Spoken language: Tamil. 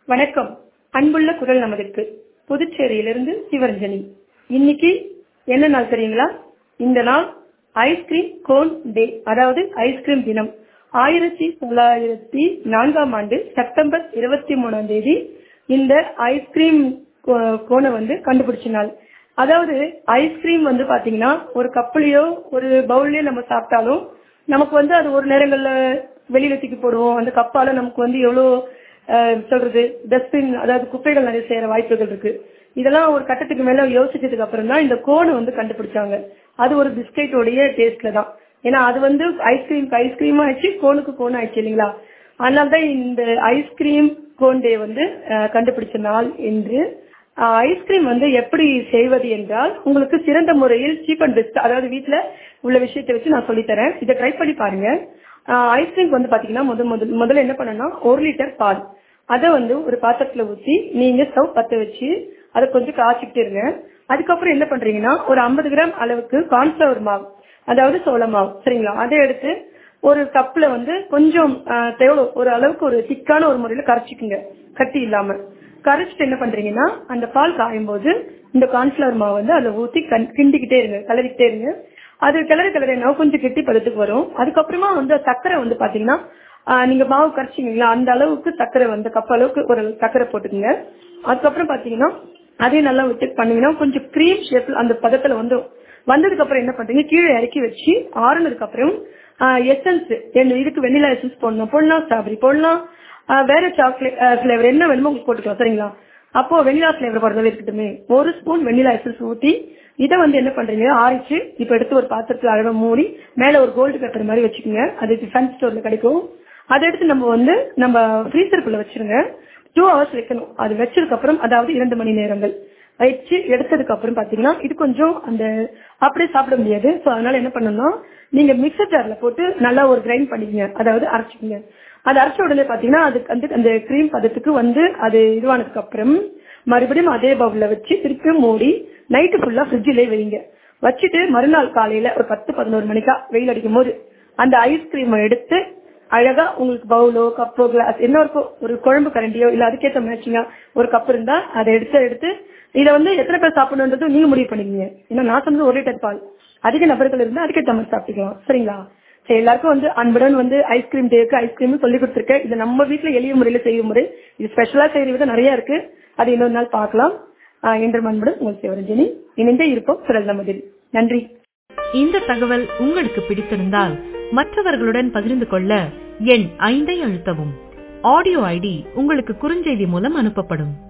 வணக்கம் அன்புள்ள குரல் நமதிற்கு புதுச்சேரியிலிருந்து சிவரஞ்சனி இன்னைக்கு என்ன நாள் தெரியுங்களா இந்த நாள் ஐஸ்கிரீம் கோன் டே அதாவது ஐஸ்கிரீம் தினம் ஆயிரத்தி தொள்ளாயிரத்தி நான்காம் ஆண்டு செப்டம்பர் இருபத்தி மூணாம் தேதி இந்த ஐஸ்கிரீம் கோனை வந்து கண்டுபிடிச்ச நாள் அதாவது ஐஸ்கிரீம் வந்து பாத்தீங்கன்னா ஒரு கப்புலயோ ஒரு பவுல்லயோ நம்ம சாப்பிட்டாலும் நமக்கு வந்து அது ஒரு நேரங்கள்ல வெளியில தூக்கி போடுவோம் அந்த கப்பால நமக்கு வந்து எவ்வளவு அஹ், சொல்றது டஸ்ட்பின் அதாவது குப்பைகள் நிறைய சேர வாய்ப்புகள் இருக்கு இதெல்லாம் ஒரு கட்டத்துக்கு மேல யோசிச்சதுக்கு அப்புறம் தான் இந்த கோனை வந்து கண்டுபிடிச்சாங்க அது ஒரு பிஸ்கெட்டோடைய டேஸ்ட்ல தான் ஏன்னா அது வந்து ஐஸ்கிரீம்க்கு ஐஸ்கிரீமா ஆயிடுச்சு கோனுக்கு கோன் ஆயிடுச்சு இல்லைங்களா அதனால தான் இந்த ஐஸ்கிரீம் கோன் டே வந்து அஹ், கண்டுபிடிச்ச நாள் என்று ஐஸ்கிரீம் வந்து எப்படி செய்வது என்றால் உங்களுக்கு சிறந்த முறையில் சீப் அண்ட் பெஸ்ட் அதாவது வீட்ல உள்ள விஷயத்தை வச்சு நான் சொல்லித் தரேன் இதை ட்ரை பண்ணி பாருங்க ஐஸ்கிரீம் வந்து பாத்தீங்கன்னா முதல் முதல் முதல்ல என்ன பண்ணணும்னா ஒரு லிட்டர் பால் அதை வந்து ஒரு பாத்திரத்துல ஊற்றி நீங்க ஸ்டவ் பத்த வச்சு அதை கொஞ்சம் காய்ச்சிக்கிட்டே இருங்க அதுக்கப்புறம் என்ன பண்றீங்கன்னா ஒரு 50 கிராம் அளவுக்கு கார்ன்ஃபிளவர் மாவு அதாவது சோள மாவு சரிங்களா அதை எடுத்து ஒரு கப்ல வந்து கொஞ்சம் ஆஹ், தேவை ஒரு அளவுக்கு ஒரு திக்கான ஒரு முறையில கரைச்சிக்குங்க கட்டி இல்லாம கரைச்சிட்டு என்ன பண்றீங்கன்னா அந்த பால் காயும் போது இந்த கார்ன்ஃபிளவர் மாவு வந்து அதில் ஊற்றி கிண்டிக்கிட்டே இருங்க கிளறிக்கிட்டே இருங்க அது கிளறி கிளறி என்ன கொஞ்சம் கெட்டி பதத்துக்கு வரும் அதுக்கப்புறமா வந்து சர்க்கரை வந்து பாத்தீங்கன்னா ஆஹ், நீங்க மாவு கரைச்சிங்களா அந்த அளவுக்கு சர்க்கரை வந்து கப் அளவுக்கு ஒரு சர்க்கரை போட்டுக்குங்க அதுக்கப்புறம் பாத்தீங்கன்னா அதையும் நல்லா விட்டு பண்ணீங்கன்னா கொஞ்சம் க்ரீம் ஷேப்ல அந்த பதத்துல வந்துடும் வந்ததுக்கு அப்புறம் என்ன பண்றீங்க கீழே இறக்கி வச்சு ஆறுனதுக்கு அப்புறம் எசன்ஸ் இதுக்கு வெண்ணிலா எசன்ஸ் போடணும் போடலாம் ஸ்ட்ராபெரி போடலாம் ஆஹ் வேற சாக்லேட் ஃபிளேவர் என்ன வேணுமோ உங்களுக்கு போட்டுக்கலாம் சரிங்களா அப்போ வெண்ணிலா ஃபிளேவர் போடுறது இருக்கட்டுமே ஒரு ஸ்பூன் வெண்ணிலா எசன்ஸ் ஊத்தி இதை வந்து என்ன பண்றீங்க ஆறிச்சு இப்ப எடுத்து ஒரு பாத்திரத்துல அழகா மூடி மேல ஒரு கோல்டு பேப்பர் மாதிரி வச்சுக்கோங்க அது டிஃபென்ஸ் ஸ்டோர்ல கிடைக்கும் அதை எடுத்து நம்ம வந்து நம்ம ஃப்ரீசருக்குள்ள வச்சிருங்க டூ ஹவர்ஸ் வைக்கணும் அது வச்சதுக்கு அப்புறம் அதாவது இரண்டு மணி நேரங்கள் வச்சு எடுத்ததுக்கு அப்புறம் பாத்தீங்கன்னா இது கொஞ்சம் அந்த அப்படியே சாப்பிட முடியாது சோ அதனால என்ன பண்ணணும்னா நீங்க மிக்சர் ஜார்ல போட்டு நல்லா ஒரு கிரைண்ட் பண்ணிக்கங்க அதாவது அரைச்சிக்கங்க அது அரைச்ச உடனே பாத்தீங்கன்னா அதுக்கு வந்து அந்த கிரீம் பதத்துக்கு வந்து அது இதுவானதுக்கு அப்புறம் மறுபடியும் அதே பவுல்ல வச்சு திருப்பியும் மூடி நைட்டு ஃபுல்லா ஃப்ரிட்ஜிலே வைங்க வச்சுட்டு மறுநாள் காலையில ஒரு பத்து பதினோரு மணிக்கா வெயில் அடிக்கும் போது அந்த ஐஸ்கிரீமை எடுத்து அழகா உங்களுக்கு பவுலோ கப்போ கிளாஸ் என்ன இருக்கோ ஒரு குழம்பு கரண்டியோ இல்ல அதுக்கேற்ற மேட்சிங்கா ஒரு கப் இருந்தா அதை எடுத்து எடுத்து இதை வந்து எத்தனை பேர் சாப்பிடணுன்றது நீங்க முடிவு பண்ணிக்கங்க ஏன்னா நான் சொன்னது ஒரு லிட்டர் பால் அதிக நபர்கள் இருந்தா அதுக்கேற்ற மாதிரி சாப்பிட்டுக்கலாம் சரிங்களா சரி எல்லாருக்கும் வந்து அன்புடன் வந்து ஐஸ்கிரீம் டேக்கு ஐஸ்கிரீம் சொல்லி கொடுத்துருக்கேன் இது நம்ம வீட்ல எளிய முறையில செய்யும் முறை இது ஸ்பெஷலா செய்யற விதம் நிறைய இருக்கு அது இன்னொரு நாள் பார்க்கலாம் ஆஹ் என்று அன்புடன் உங்கள் சிவரஞ்சனி இணைந்தே இருப்போம் குரல் நமதில் நன்றி இந்த தகவல் உங்களுக்கு பிடித்திருந்தால் மற்றவர்களுடன் பகிர்ந்து கொள்ள எண் ஐந்தை அழுத்தவும் ஆடியோ ஐடி உங்களுக்கு குறுஞ்செய்தி மூலம் அனுப்பப்படும்